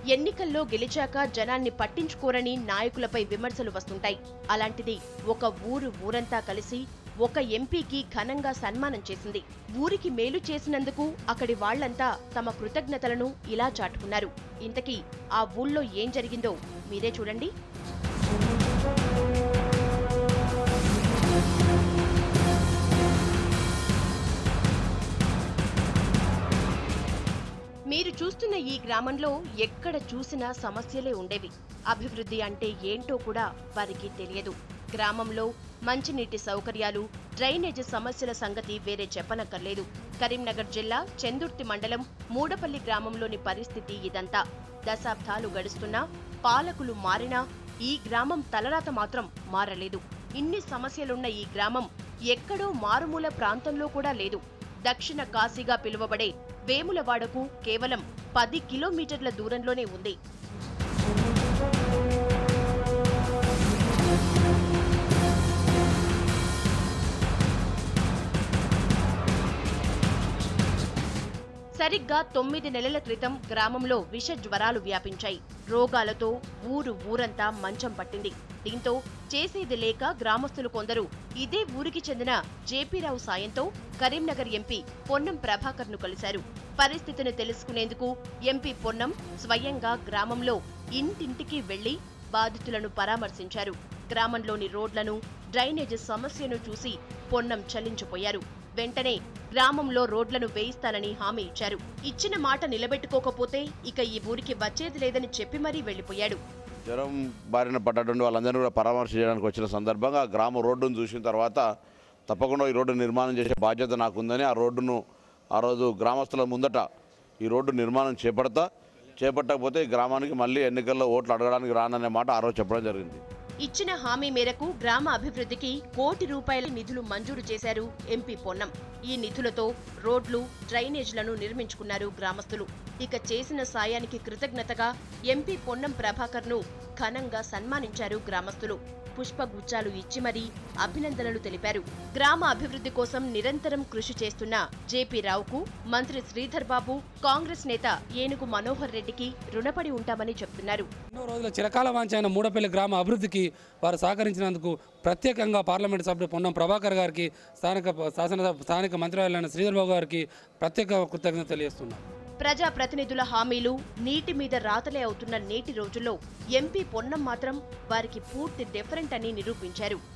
ఎన్నికల్లో గెలిచాక జనాన్ని పట్టించుకోరని నాయకులపై విమర్శలు వస్తుంటాయి అలాంటిది ఒక ఊరు ఊరంతా కలిసి ఒక ఎంపీకి ఘనంగా సన్మానం చేసింది ఊరికి మేలు చేసినందుకు అక్కడి వాళ్లంతా తమ కృతజ్ఞతలను ఇలా చాటుకున్నారు ఇంతకీ ఆ ఊళ్ళో ఏం జరిగిందో మీరే చూడండి మీరు చూస్తున్న ఈ గ్రామంలో ఎక్కడ చూసినా సమస్యలే ఉండేవి అభివృద్ధి అంటే ఏంటో కూడా వారికి తెలియదు గ్రామంలో మంచినీటి సౌకర్యాలు డ్రైనేజ్ సమస్యల సంగతి వేరే చెప్పనక్కర్లేదు కరీంనగర్ జిల్లా చెందుర్తి మండలం మూడపల్లి గ్రామంలోని పరిస్థితి ఇదంతా దశాబ్దాలు గడుస్తున్నా పాలకులు మారినా ఈ గ్రామం తలరాత మాత్రం మారలేదు ఇన్ని సమస్యలున్న ఈ గ్రామం ఎక్కడో మారుమూల ప్రాంతంలో కూడా లేదు దక్షిణ కాశీగా పిలువబడే వేములవాడకు కేవలం పది కిలోమీటర్ల దూరంలోనే ఉంది సరిగ్గా తొమ్మిది నెలల క్రితం గ్రామంలో విష జ్వరాలు వ్యాపించాయి రోగాలతో ఊరు ఊరంతా మంచం పట్టింది దీంతో చేసేది లేక గ్రామస్తులు కొందరు ఇదే ఊరికి చెందిన జేపీరావు సాయంతో కరీంనగర్ ఎంపీ పొన్నం ప్రభాకర్ ను కలిశారు పరిస్థితిని తెలుసుకునేందుకు ఎంపీ పొన్నం స్వయంగా గ్రామంలో ఇంటింటికి వెళ్లి బాధితులను పరామర్శించారు గ్రామంలోని రోడ్లను డ్రైనేజ్ సమస్యను చూసి పొన్నం చలించిపోయారు వెంటనే గ్రామంలో రోడ్లను వేయిస్తానని హామీ ఇచ్చారు ఇచ్చిన మాట నిలబెట్టుకోకపోతే ఇక ఈ ఊరికి వచ్చేది లేదని చెప్పి మరీ వెళ్లిపోయాడు జ్వరం బారిన పడ్డటువంటి వాళ్ళందరినీ కూడా పరామర్శించడానికి వచ్చిన సందర్భంగా గ్రామ రోడ్డును చూసిన తర్వాత తప్పకుండా ఈ రోడ్డు నిర్మాణం చేసే బాధ్యత నాకుందని ఆ రోడ్డును ఆ రోజు గ్రామస్తుల ముందట ఈ రోడ్డు నిర్మాణం చేపడతా చేపట్టకపోతే ఈ గ్రామానికి మళ్ళీ ఎన్నికల్లో ఓట్లు అడగడానికి రాననే మాట ఆ రోజు చెప్పడం జరిగింది ఇచ్చిన హామీ మేరకు గ్రామ అభివృద్ధికి కోటి రూపాయల నిధులు మంజూరు చేశారు ఎంపీ పొన్నం ఈ నిధులతో రోడ్లు డ్రైనేజ్లను నిర్మించుకున్నారు గ్రామస్తులు ఇక చేసిన సాయానికి కృతజ్ఞతగా ఎంపీ పొన్నం ప్రభాకర్ ను ఘనంగా సన్మానించారు గ్రామస్తులు పుష్పగుచ్చాలు ఇచ్చి మరీ అభినందనలు తెలిపారు గ్రామ అభివృద్ధి కోసం నిరంతరం కృషి చేస్తున్న జేపీ రావుకు మంత్రి శ్రీధర్ బాబు కాంగ్రెస్ నేత ఏనుగు మనోహర్ రెడ్డికి రుణపడి ఉంటామని చెప్తున్నారు ఎన్నో రోజుల చిరకాల వాంఛైన మూడపల్లి గ్రామ అభివృద్ధికి వారు సహకరించినందుకు ప్రత్యేకంగా పార్లమెంట్ సభ్యుడు పొన్నం ప్రభాకర్ గారికి స్థానిక శాసన స్థానిక మంత్రివర్యులైన శ్రీధర్ బాబు గారికి ప్రత్యేక కృతజ్ఞత తెలియజేస్తున్నాం ప్రజా ప్రతినిధుల హామీలు నీటి మీద రాతలే అవుతున్న నేటి రోజుల్లో ఎంపీ పొన్నం మాత్రం వారికి పూర్తి డిఫరెంట్ అని నిరూపించారు